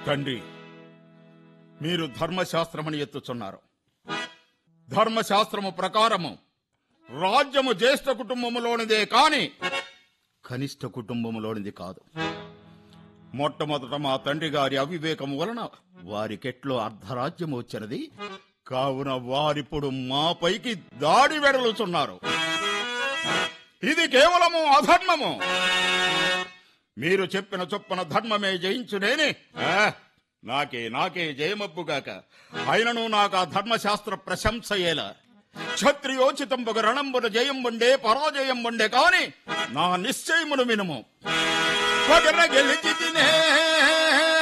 తండ్రి మీరు ధర్మశాస్త్రమని ఎత్తుచున్నారు ధర్మశాస్త్రము ప్రకారము రాజ్యము జ్యేష్ఠ కుటుంబములోనిదే కాని కనిష్ట కుటుంబములోనిది కాదు మొట్టమొదట మా తండ్రి గారి అవివేకము వలన వారికెట్లో అర్ధరాజ్యము వచ్చినది కావున వారిప్పుడు మాపైకి దాడి వెడలుచున్నారు ఇది కేవలము అధర్మము మీరు చెప్పిన చొప్పున ధర్మమే జయించునేని ఆ, నాకే నాకే జయమబ్బుగాక అయినను నాకు ఆ ధర్మశాస్త్ర ప్రశంసయేలా క్షత్రియోచితంబుగ రణంబున జయం ఉండే పరాజయం ఉండే కాని నా నిశ్చయమును వినుము పగర గెలిచి తినే